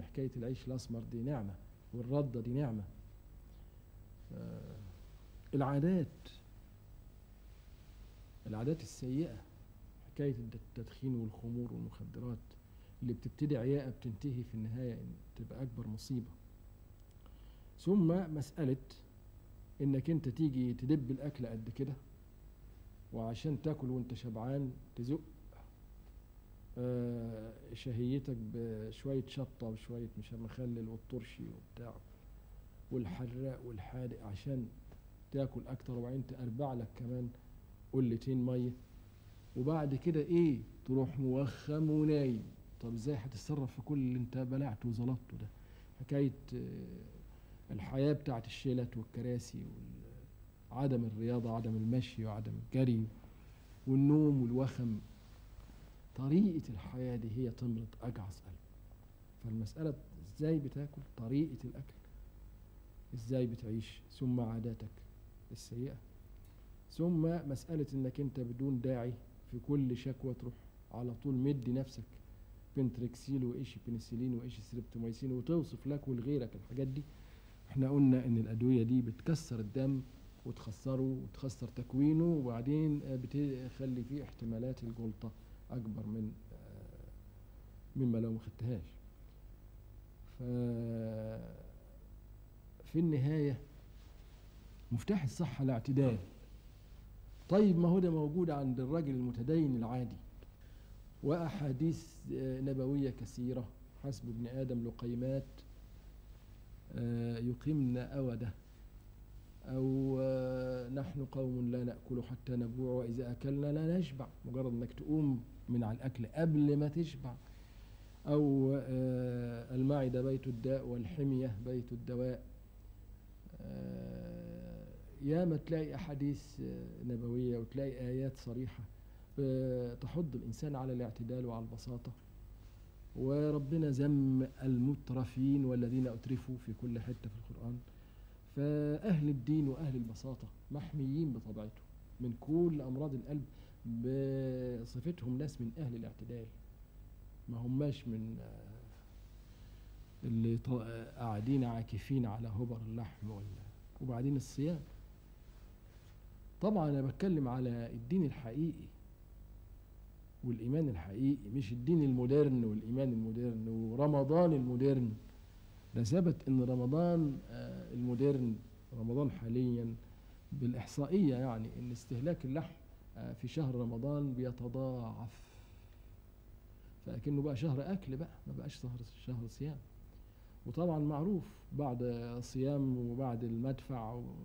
حكاية العيش الأسمر دي نعمة والردة دي نعمة آه، العادات العادات السيئة حكاية التدخين والخمور والمخدرات اللي بتبتدي عياءة بتنتهي في النهاية إن تبقى أكبر مصيبة ثم مسألة إنك أنت تيجي تدب الأكل قد كده وعشان تاكل وأنت شبعان تزق آه، شهيتك بشوية شطة وشوية مش مخلل والطرشي وبتاع والحراق والحادق عشان تاكل أكتر وبعدين تأربع لك كمان قلتين مية وبعد كده إيه تروح موخم ونايم طب إزاي هتتصرف في كل اللي أنت بلعته وزلطته ده حكاية آه، الحياة بتاعت الشيلات والكراسي وعدم الرياضة عدم المشي وعدم الجري والنوم والوخم طريقة الحياة دي هي تمرض أجعص قلب فالمسألة ازاي بتاكل طريقة الأكل ازاي بتعيش ثم عاداتك السيئة ثم مسألة انك انت بدون داعي في كل شكوى تروح على طول مدي نفسك بنتركسيل وايش بنسلين وايش سريبتوميسين وتوصف لك ولغيرك الحاجات دي احنا قلنا ان الادوية دي بتكسر الدم وتخسره وتخسر تكوينه وبعدين بتخلي فيه احتمالات الجلطة أكبر من آه، مما لو ما خدتهاش ف في النهاية مفتاح الصحة الاعتدال طيب ما هو ده موجود عند الرجل المتدين العادي وأحاديث آه، نبوية كثيرة حسب ابن آدم لقيمات آه، يقيمن أوده أو آه، نحن قوم لا نأكل حتى نجوع وإذا أكلنا لا نشبع مجرد أنك تقوم من على الأكل قبل ما تشبع أو آه، المعدة بيت الداء والحمية بيت الدواء آه، ياما تلاقي أحاديث آه، نبوية وتلاقي آيات صريحة آه، تحض الإنسان على الاعتدال وعلى البساطة وربنا ذم المترفين والذين أترفوا في كل حتة في القرآن فأهل الدين وأهل البساطة محميين بطبيعتهم من كل أمراض القلب بصفتهم ناس من أهل الاعتدال ما هماش من آه، اللي ط- آه، قاعدين عاكفين على هبر اللحم ولا وبعدين الصيام طبعا أنا بتكلم على الدين الحقيقي والإيمان الحقيقي مش الدين المودرن والإيمان المودرن ورمضان المودرن ده ثبت ان رمضان آه، المودرن رمضان حاليا بالاحصائيه يعني ان استهلاك اللحم آه، في شهر رمضان بيتضاعف فاكنه بقى شهر اكل بقى ما بقاش شهر شهر صيام وطبعا معروف بعد صيام وبعد المدفع